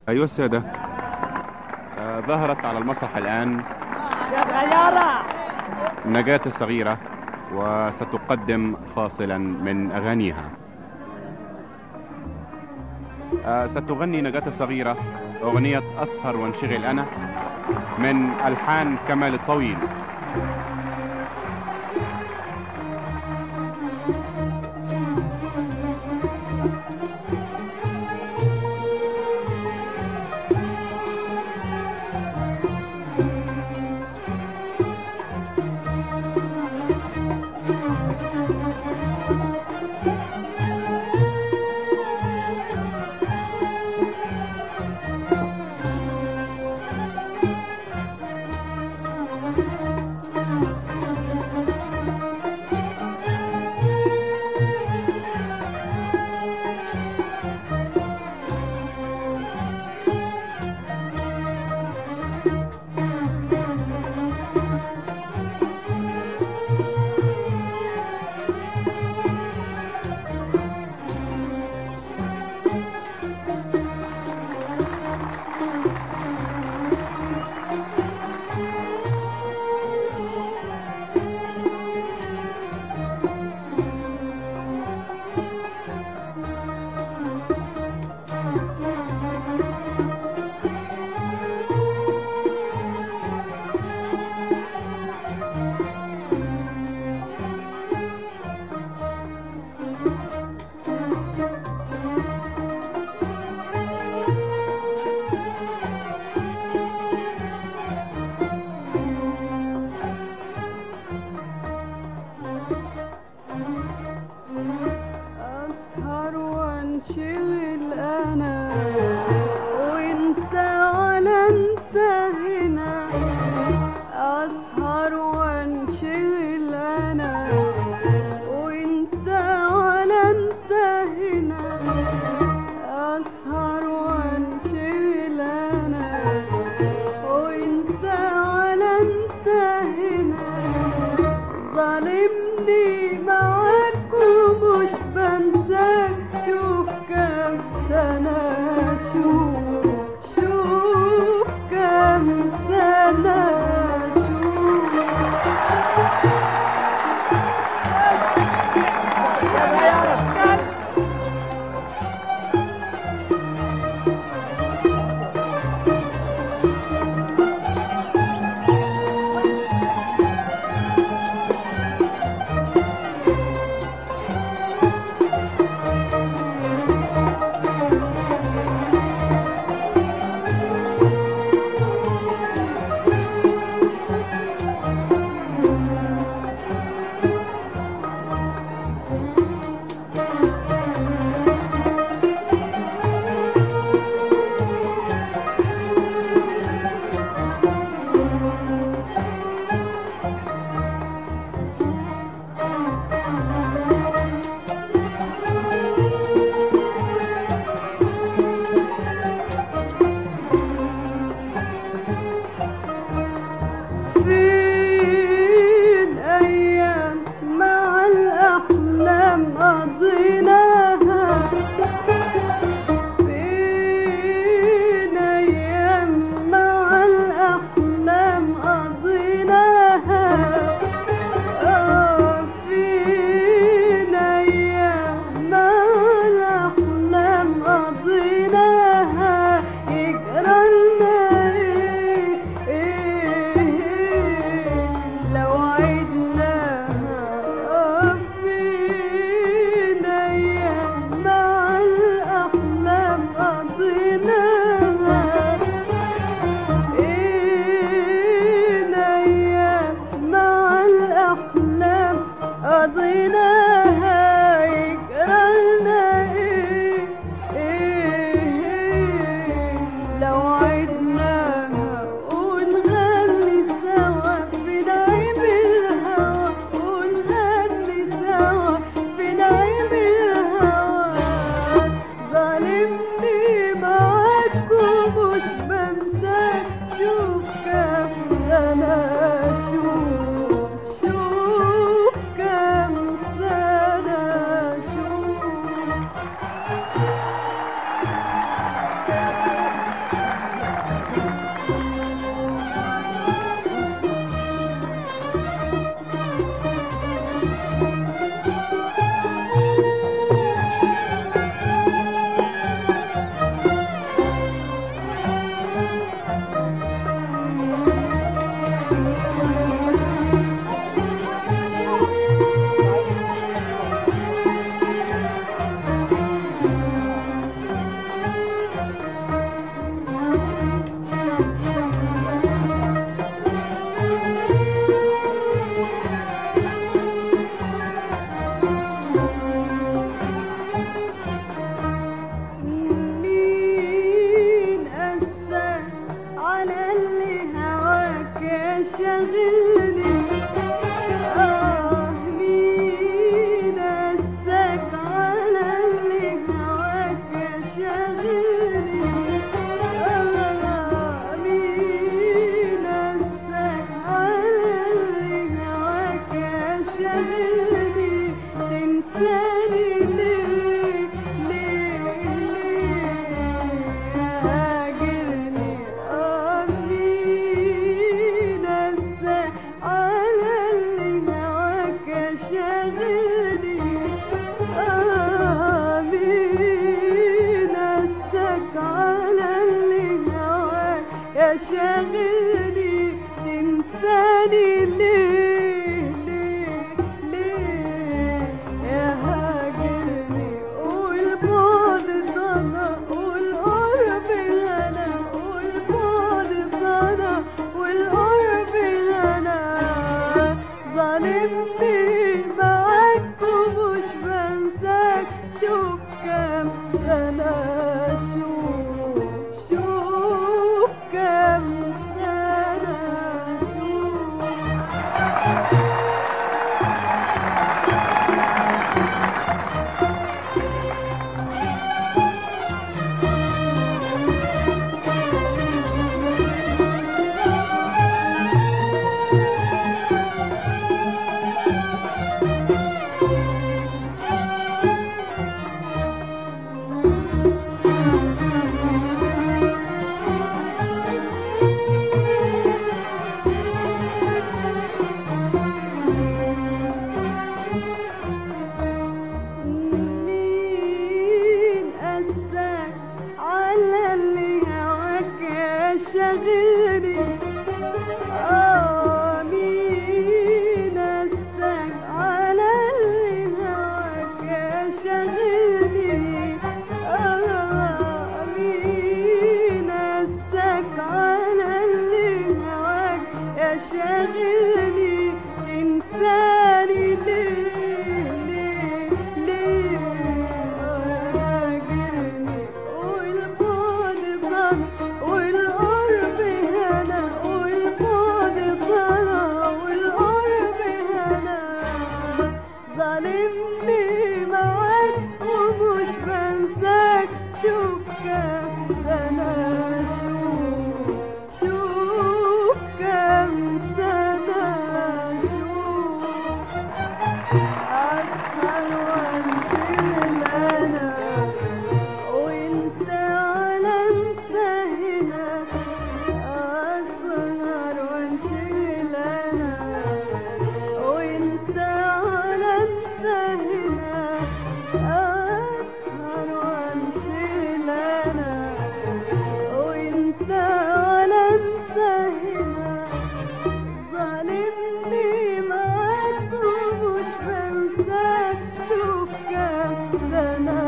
أيها السادة آه، ظهرت على المسرح الآن يا صغيرة نجاة الصغيرة وستقدم فاصلا من أغانيها آه، ستغني نجاة الصغيرة أغنية أسهر وانشغل أنا من ألحان كمال الطويل أسهر وانشغل أنا وانت ولا انت هنا أسهر وانشغل أنا وانت ولا انت هنا أسهر وانشغل أنا وانت ولا انت هنا ظالمني معاك ومش بنساك شوف كم سنة شوف شوف كم سنة شوف يا صغيرة فين أيام مع الأحلام قضيناها فين أيام مع الأحلام قضيناها آه فين أيام مع الأحلام قضيناها يجرالنا إيه إيه لو عدناها فين أيام مع الأحلام قضيناها فين أيام مع الأحلام قضيناها يجرالنا إيه إيه لو عدناها ونغني سوا في نعيم الهوى ونغني سوا في نعيم الهوى ظالمني معاك ومش بنساك شوف كم سنة شوف شوف كم سنة شوف شاغلني تنساني ليه ليه ليه يا هاجرني والبعد ضنا والقرب غنى والبعد ضنا والقرب غنى ظالمني معاك ومش بنساك شوف كام سنة شوف شوف كام سنة شوف مين قساك على اللي هواك يا شاغلني آه مين قساك على اللي هواك يا شاغلني آه مين قساك على اللي هواك يا شاغلني تنساني ليه ليه ليه راجعني والبعد ضل والقرب هنا والبعد ضل والقرب هنا ظالمني معاك ومش بنساك شوف كام سنة شوف شوف كام سنة شوف أسهر وانشغل أنا وانت على انت هنا أسهر وانشغل أنا وانت على انت هنا أسهر وانشغل أنا وانت على انت هنا ظالمني معاك ومش بنساك شوف كام سنة